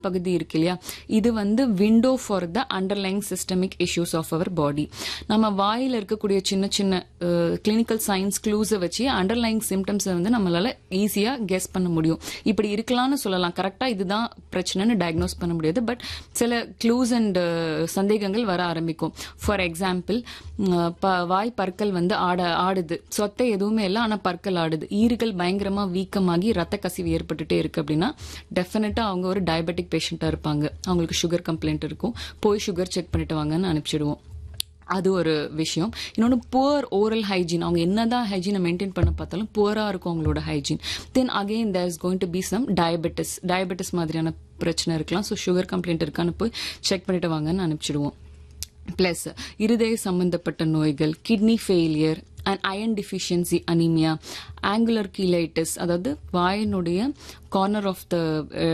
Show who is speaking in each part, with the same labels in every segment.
Speaker 1: பகுதி இருக்கு இல்லையா இது வந்து window for the underlying systemic issues of our body நம்ம வாயில இருக்கக்கூடிய சின்ன சின்ன கிளினிக்கல் சயின்ஸ் க்ளூஸை வச்சு அண்டர்லைங் சிம்டம்ஸை வந்து நம்மளால ஈஸியா கெஸ் பண்ண முடியும் இப்படி இருக்கலாம்னு சொல்லலாம் கரெக்டா இதுதான் பிரச்சனைன்னு டயக்னோஸ் பண்ண முடியாது பட் சில க்ளூஸ் அண்ட் சந்தேகங்கள் வர ஆரம்பிக்கும் ஃபார் எக்ஸாம்பிள் வாய் பற்கள் வந்து ஆட ஆடுது சொத்தை எதுவுமே இல்லை ஆனா பற்கள் ஆடுது ஈறுகள் பயங்கரமா வீக்கமாகி ரத்த கசிவு ஏற்பட்டுட்டே இருக்கு அப்படின்னா டெஃபினட்டா அவங்க ஒரு டயபெட்டிக் பேஷண்டா இருப்பாங்க அவங்களுக்கு சுகர் கம்ப்ளைண்ட் இருக்கும் போய் சுகர் செக் பண்ணிட்டு வாங்கன்னு அனுப்பிச்சிடுவோம் அது ஒரு விஷயம் இன்னொன்று புவர் ஓரல் ஹைஜீன் அவங்க என்னதான் ஹைஜீனை மெயின்டைன் பண்ண பார்த்தாலும் புவராக இருக்கும் அவங்களோட hygiene then again there is going to be some diabetes diabetes மாதிரியான பிரச்சனை இருக்கலாம் ஸோ சுகர் கம்ப்ளைண்ட் இருக்கான்னு போய் செக் பண்ணிட்டு வாங்கன்னு அனுப்பிச்சிடுவோம் பிளஸ் இருதய சம்பந்தப்பட்ட நோய்கள் kidney failure and iron deficiency anaemia angular cheilitis அதாவது வாயினுடைய கார்னர் ஆஃப் த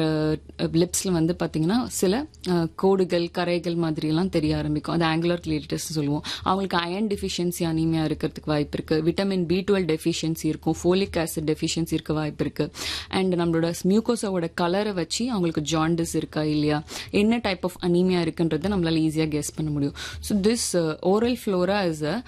Speaker 1: லிப்ஸ்ல வந்து பாத்தீங்கன்னா சில கோடுகள் கரைகள் மாதிரி எல்லாம் தெரிய ஆரம்பிக்கும் அது ஆங்குலர் கீலைட்டிஸ் சொல்லுவோம் அவங்களுக்கு அயன் டிஃபிஷியன்சி அனிமியா இருக்கிறதுக்கு வாய்ப்பு இருக்கு விட்டமின் பி டுவெல் டெஃபிஷியன்சி இருக்கும் ஃபோலிக் ஆசிட் டெஃபிஷியன்சி இருக்க வாய்ப்பு இருக்கு அண்ட் நம்மளோட மியூகோஸாவோட கலரை வச்சு அவங்களுக்கு ஜாண்டிஸ் இருக்கா இல்லையா என்ன டைப் ஆஃப் அனிமியா இருக்குன்றதை நம்மளால ஈஸியா கெஸ் பண்ண முடியும் so this oral flora is a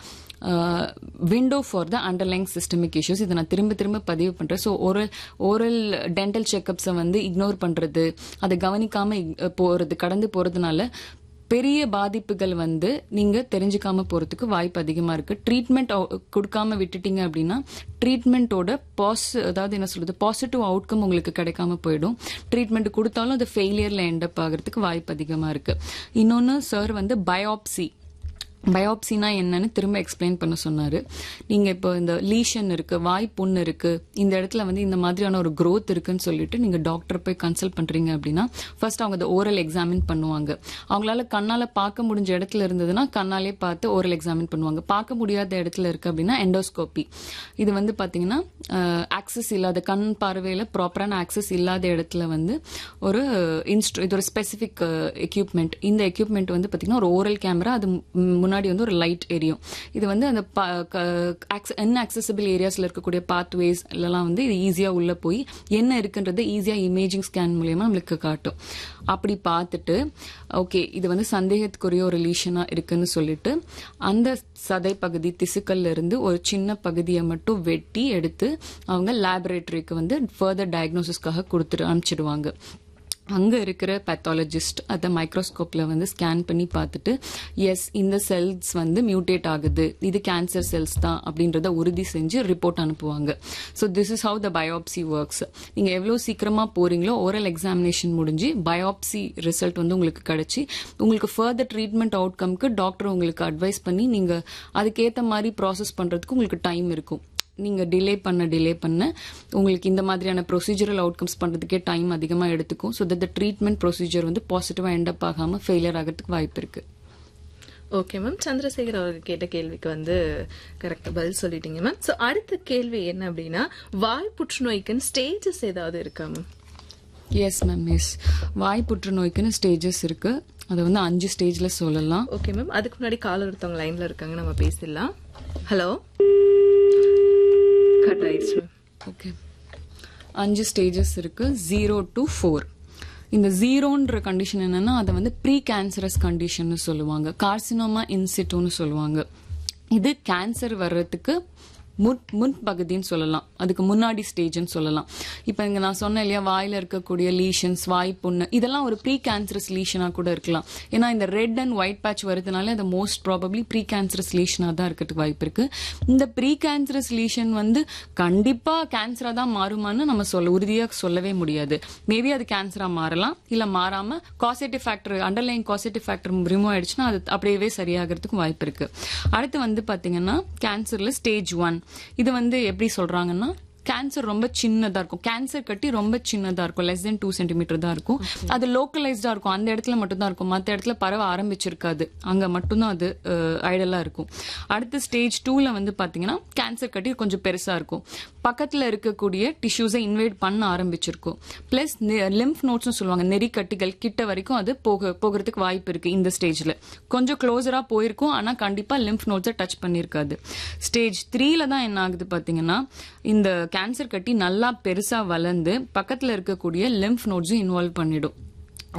Speaker 1: window for the underlying systemic issues இதை நான் திரும்ப திரும்ப பதிவு பண்றேன் ஸோ ஓரல் ஓரல் டென்டல் செக்அப்ஸை வந்து இக்னோர் பண்றது அதை கவனிக்காம போறது கடந்து போறதுனால பெரிய பாதிப்புகள் வந்து நீங்க தெரிஞ்சுக்காம போறதுக்கு வாய்ப்பு அதிகமா இருக்கு ட்ரீட்மெண்ட் கொடுக்காம விட்டுட்டீங்க அப்படின்னா ட்ரீட்மெண்ட்டோட பாஸ் அதாவது என்ன சொல்றது பாசிட்டிவ் அவுட்கம் உங்களுக்கு கிடைக்காம போயிடும் ட்ரீட்மெண்ட் கொடுத்தாலும் அது ஃபெயிலியர்ல எண்டப் ஆகிறதுக்கு வாய்ப்பு அதிகமா இருக்கு இன்னொன்னு சார் வந்து பயாப்சி பயாப்சினா என்னன்னு திரும்ப எக்ஸ்பிளைன் பண்ண சொன்னாரு நீங்க இப்போ இந்த லீஷன் இருக்கு வாய் புண்ணு இருக்கு இந்த இடத்துல வந்து இந்த மாதிரியான ஒரு growth இருக்குன்னு சொல்லிட்டு நீங்க டாக்டர் போய் கன்சல்ட் பண்றீங்க அப்படின்னா ஃபர்ஸ்ட் அவங்க அந்த ஓரல் எக்ஸாமின் பண்ணுவாங்க அவங்களால கண்ணால பார்க்க முடிஞ்ச இடத்துல இருந்ததுன்னா கண்ணாலே பார்த்து ஓரல் எக்ஸாமின் பண்ணுவாங்க பார்க்க முடியாத இடத்துல இருக்கு அப்படின்னா எண்டோஸ்கோபி இது வந்து பாத்தீங்கன்னா ஆக்சஸ் இல்லாத கண் பார்வையில ப்ராப்பரான ஆக்சஸ் இல்லாத இடத்துல வந்து ஒரு இன்ஸ்ட்ரு இது ஒரு ஸ்பெசிபிக் எக்யூப்மெண்ட் இந்த எக்யூப்மெண்ட் வந்து பாத்தீங்கன்னா ஒரு ஓரல் கேமரா அது முன்னாடி வந்து ஒரு லைட் எரியும் இது வந்து அந்த அன்அக்சசபிள் ஏரியாஸ்ல இருக்கக்கூடிய பாத்வேஸ் எல்லாம் வந்து இது ஈஸியா உள்ள போய் என்ன இருக்குன்றது ஈஸியா இமேஜிங் ஸ்கேன் மூலியமா நம்மளுக்கு காட்டும் அப்படி பார்த்துட்டு ஓகே இது வந்து சந்தேகத்துக்குரிய ஒரு லீஷனா இருக்குன்னு சொல்லிட்டு அந்த சதை பகுதி திசுக்கள்ல இருந்து ஒரு சின்ன பகுதியை மட்டும் வெட்டி எடுத்து அவங்க லேபரேட்டரிக்கு வந்து ஃபர்தர் டயக்னோசிஸ்க்காக கொடுத்துட்டு அனுப்பிச்சிடுவாங்க அங்க இருக்கிற பேத்தாலஜிஸ்ட் அதை மைக்ரோஸ்கோப்ல வந்து ஸ்கேன் பண்ணி பார்த்துட்டு எஸ் இந்த செல்ஸ் வந்து மியூட்டேட் ஆகுது இது கேன்சர் செல்ஸ் தான் அப்படின்றத உறுதி செஞ்சு ரிப்போர்ட் அனுப்புவாங்க so this is how the biopsy works நீங்க எவ்வளோ சீக்கிரமா போறீங்களோ ஓரல் எக்ஸாமினேஷன் முடிஞ்சு பயோப்சி ரிசல்ட் வந்து உங்களுக்கு கிடைச்சி உங்களுக்கு ஃபர்தர் ட்ரீட்மெண்ட் அவுட்கம்க்கு டாக்டர் உங்களுக்கு அட்வைஸ் பண்ணி நீங்க அதுக்கேற்ற மாதிரி ப்ராசஸ் பண்றதுக்கு உங்களுக்கு டைம் இருக்கும் நீங்க டிலே பண்ண டிலே பண்ண உங்களுக்கு இந்த மாதிரியான ப்ரொசீஜரல் அவுட்கம்ஸ் பண்றதுக்கே டைம் அதிகமா எடுத்துக்கும் ஸோ தட் ட்ரீட்மெண்ட் ப்ரொசீஜர் வந்து பாசிட்டிவா எண்டப் ஆகாம ஃபெயிலியர் ஆகிறதுக்கு வாய்ப்பு இருக்கு
Speaker 2: ஓகே மேம் சந்திரசேகர் அவர்கள் கேட்ட கேள்விக்கு வந்து கரெக்டா பதில் சொல்லிட்டீங்க மேம் சோ அடுத்த கேள்வி என்ன அப்படின்னா வாய் புற்றுநோய்க்குன்னு ஸ்டேஜஸ் ஏதாவது இருக்கா மேம்
Speaker 1: எஸ் மேம் எஸ் வாய் புற்றுநோய்க்குன்னு ஸ்டேஜஸ் இருக்கு அதை வந்து அஞ்சு ஸ்டேஜ்ல சொல்லலாம்
Speaker 2: ஓகே மேம் அதுக்கு முன்னாடி கால் ஒருத்தவங்க லைன்ல இருக்காங்க நம்ம பேசிடலாம் ஹலோ கட் ஆயிடுச்சு மேம்
Speaker 1: ஓகே அஞ்சு ஸ்டேஜஸ் இருக்கு ஜீரோ டு ஃபோர் இந்த ஜீரோன்ற கண்டிஷன் என்னன்னா அதை வந்து ப்ரீ கேன்சரஸ் கண்டிஷன் சொல்லுவாங்க கார்சினோமா இன்சிட்டோன்னு சொல்லுவாங்க இது கேன்சர் வர்றதுக்கு முன் முன்பகுதின்னு சொல்லலாம் அதுக்கு முன்னாடி ஸ்டேஜ்னு சொல்லலாம் இப்போ இங்க நான் சொன்னேன் இல்லையா வாயில இருக்கக்கூடிய லீஷன்ஸ் வாய் புண்ணு இதெல்லாம் ஒரு ப்ரீ கேன்சரஸ் லீஷனா கூட இருக்கலாம் ஏன்னா இந்த ரெட் அண்ட் ஒயிட் பேட்ச் வருதுனால அது மோஸ்ட் ப்ராபப்ளி ப்ரீ கேன்சரஸ் லீஷனா தான் இருக்கிறதுக்கு வாய்ப்பு இருக்கு இந்த ப்ரீ கேன்சரஸ் லீஷன் வந்து கண்டிப்பா கேன்சரா தான் மாறுமான்னு நம்ம சொல்ல உறுதியா சொல்லவே முடியாது மேபி அது கேன்சரா மாறலாம் இல்ல மாறாம causative factor underline causative factor remove ஆயிடுச்சுன்னா அது அப்படியே சரியாகிறதுக்கு வாய்ப்பு இருக்கு அடுத்து வந்து பாத்தீங்கன்னா கேன்சர்ல ஸ்டேஜ் ஒன் இது வந்து எப்படி சொல்றாங்கன்னா கேன்சர் ரொம்ப சின்னதா இருக்கும் கேன்சர் கட்டி ரொம்ப சின்னதா இருக்கும் லெஸ் தென் டூ சென்டிமீட்டர் தான் இருக்கும் அது லோக்கலைஸ்டா இருக்கும் அந்த இடத்துல மட்டும் தான் இருக்கும் மற்ற இடத்துல பரவ ஆரம்பிச்சிருக்காது அங்க மட்டும்தான் அது ஐடலா இருக்கும் அடுத்த ஸ்டேஜ் டூல வந்து பாத்தீங்கன்னா கேன்சர் கட்டி கொஞ்சம் பெருசா இருக்கும் பக்கத்துல இருக்கக்கூடிய டிஷ்யூஸை இன்வைட் பண்ண ஆரம்பிச்சிருக்கும் பிளஸ் லிம்ஃப் நோட்ஸ்னு சொல்லுவாங்க நெறி கட்டிகள் கிட்ட வரைக்கும் அது போக போகிறதுக்கு வாய்ப்பு இருக்கு இந்த ஸ்டேஜ்ல கொஞ்சம் க்ளோஸரா போயிருக்கும் ஆனா கண்டிப்பா லிம்ஃப் நோட்ஸை டச் பண்ணிருக்காது ஸ்டேஜ் த்ரீல தான் என்ன ஆகுது பாத்தீங்கன்னா இந்த கேன்சர் கட்டி நல்லா பெருசா வளர்ந்து பக்கத்துல இருக்கக்கூடிய லிம்ஃப் நோட்ஸும் இன்வால்வ் பண்ணிடும்